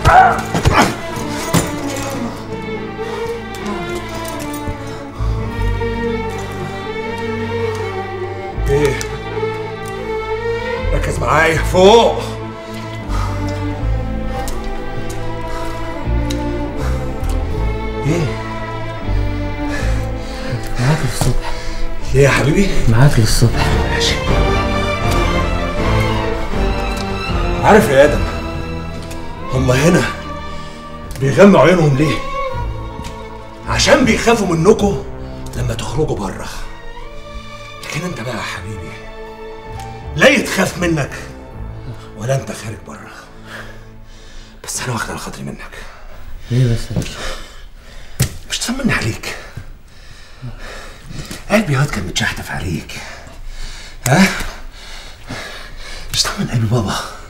ايه ركز معايا فوق ايه معاك للصبح ليه يا حبيبي معاك للصبح ماشي عارف يا ادم هم هنا بيغموا عيونهم ليه عشان بيخافوا منكم لما تخرجوا بره لكن انت بقى يا حبيبي لا يتخاف منك ولا انت خارج بره بس انا واخد على خاطري منك ليه بس يا باشا مش تطمن عليك قلبي ياض كان متشحتف عليك ها مش طمن قلبي بابا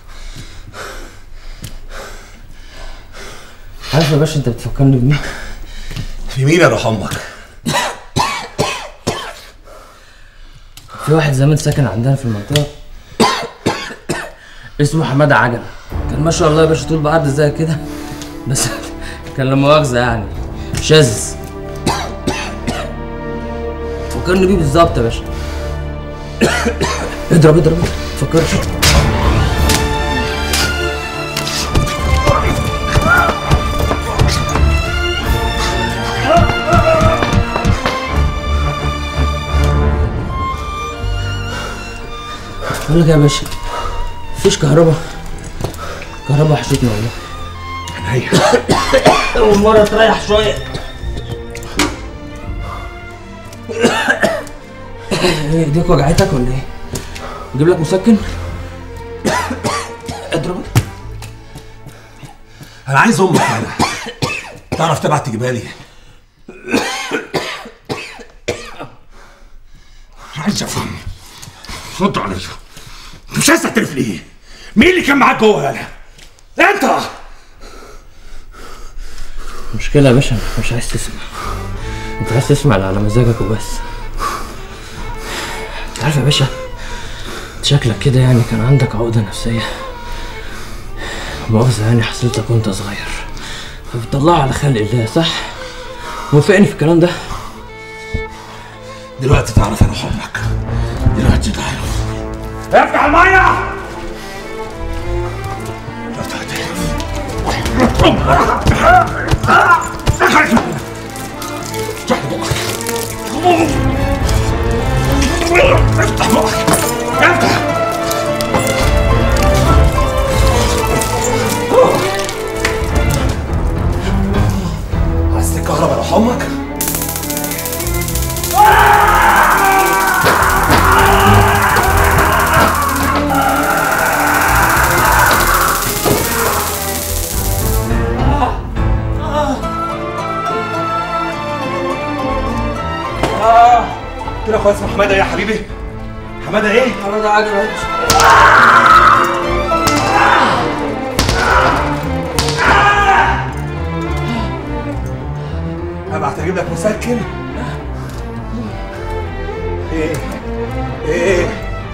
عارف يا باشا انت بتفكرني بمين؟ في مين يا روح امك في واحد زمان ساكن عندنا في المنطقة اسمه حمادة عجل كان ما شاء الله يا باشا طول بعرض زي كده بس كان لا مؤاخذة يعني شاذ فكرني بيه بالظبط يا باشا اضرب اضرب فكرت بقول لك يا باشا مفيش كهرباء كهرباء وحشتني والله عينيا اول مرة تريح شوية ايه ايديك وجعتك ولا ايه؟ اجيب لك مسكن؟ اضرب انا عايز امك انا تعرف تبعت تجيبها لي عايز افهم رد عليا مش عايز تعترف ليه مين اللي كان معاك جوه هلا انت المشكلة يا باشا مش عايز تسمع انت عايز تسمع اللي على مزاجك وبس انت عارف يا باشا انت شكلك كده يعني كان عندك عقدة نفسية مؤاخذة يعني حصلتك وانت صغير فبتطلعها على خلق الله صح؟ موافقني في الكلام ده؟ دلوقتي تعرف انا امك دلوقتي تعرف افتح الميه افتح افتح بقك افتح عايز تكهرب على امك قلت له اخويا اسمه حماده ايه يا حبيبي؟ حماده ايه؟ حمادة عجل ابعت اجيب لك مسكن ايه ايه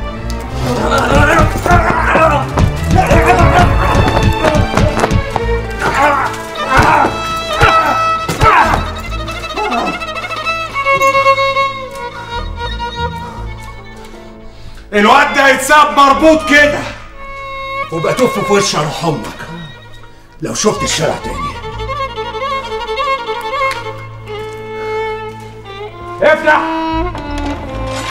الواد ده يتساب مربوط كده وبقى تف في وش روح امك لو شفت الشارع تاني افتح